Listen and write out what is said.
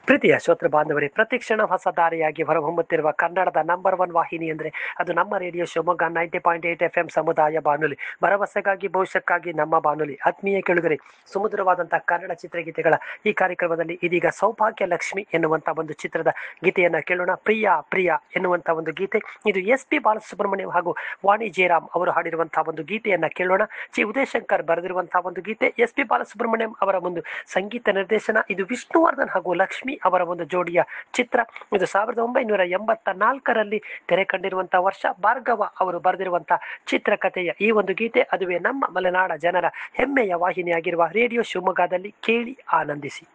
ಪ್ರೀತಿಯ ಶ್ರೋತೃ ಬಾಂಧವರೇ ಪ್ರತಿಕ್ಷಣ ಹೊಸ ದಾರಿಯಾಗಿ ಹೊರಹೊಮ್ಮುತ್ತಿರುವ ಕನ್ನಡದ ನಂಬರ್ ಒನ್ ವಾಹಿನಿ ಅಂದರೆ ಅದು ನಮ್ಮ radio Shivamogga ninety point eight F M ಸಮುದಾಯ ಬಾನುಲಿ ಭರವಸೆಗಾಗಿ ಭವಿಷ್ಯಕ್ಕಾಗಿ ನಮ್ಮ ಬಾನುಲಿ ಆತ್ಮೀಯ ಕೆಳುಗರೆ ಸುಮಧುರವಾದಂತಹ ಕನ್ನಡ ಚಿತ್ರಗೀತೆಗಳ ಈ ಕಾರ್ಯಕ್ರಮದಲ್ಲಿ ಇದೀಗ ಸೌಭಾಗ್ಯ ಲಕ್ಷ್ಮಿ ಎನ್ನುವಂಥ ಒಂದು ಚಿತ್ರದ ಗೀತೆಯನ್ನು ಕೇಳೋಣ ಪ್ರಿಯ ಪ್ರಿಯ ಎನ್ನುವಂಥ ಒಂದು ಗೀತೆ ಇದು ಎಸ್ ಪಿ ಬಾಲಸುಬ್ರಹ್ಮಣ್ಯಂ ಹಾಗೂ ವಾಣಿ ಜಯರಾಮ್ ಅವರು ಹಾಡಿರುವಂತಹ ಒಂದು ಗೀತೆಯನ್ನು ಕೇಳೋಣ ಚಿ ಉದಯಶಂಕರ್ ಬರೆದಿರುವಂತಹ ಒಂದು ಗೀತೆ ಎಸ್ ಪಿ ಬಾಲಸುಬ್ರಹ್ಮಣ್ಯಂ ಅವರ ಒಂದು ಸಂಗೀತ ನಿರ್ದೇಶನ ಇದು ವಿಷ್ಣುವರ್ಧನ್ ಹಾಗೂ ಲಕ್ಷ್ಮಿ ಅವರ ಒಂದು ಜೋಡಿಯ ಚಿತ್ರ ಇದು ಸಾವಿರದ ಒಂಬೈನೂರ ಎಂಬತ್ತ ನಾಲ್ಕರಲ್ಲಿ ತೆರೆ ಕಂಡಿರುವಂತಹ ವರ್ಷ ಭಾರ್ಗವ ಅವರು ಬರೆದಿರುವಂತಹ ಚಿತ್ರಕಥೆಯ ಈ ಒಂದು ಗೀತೆ ಅದುವೇ ನಮ್ಮ ಮಲೆನಾಡ ಜನರ ಹೆಮ್ಮೆಯ ವಾಹಿನಿಯಾಗಿರುವ ರೇಡಿಯೋ ಶಿವಮೊಗ್ಗದಲ್ಲಿ ಕೇಳಿ ಆನಂದಿಸಿ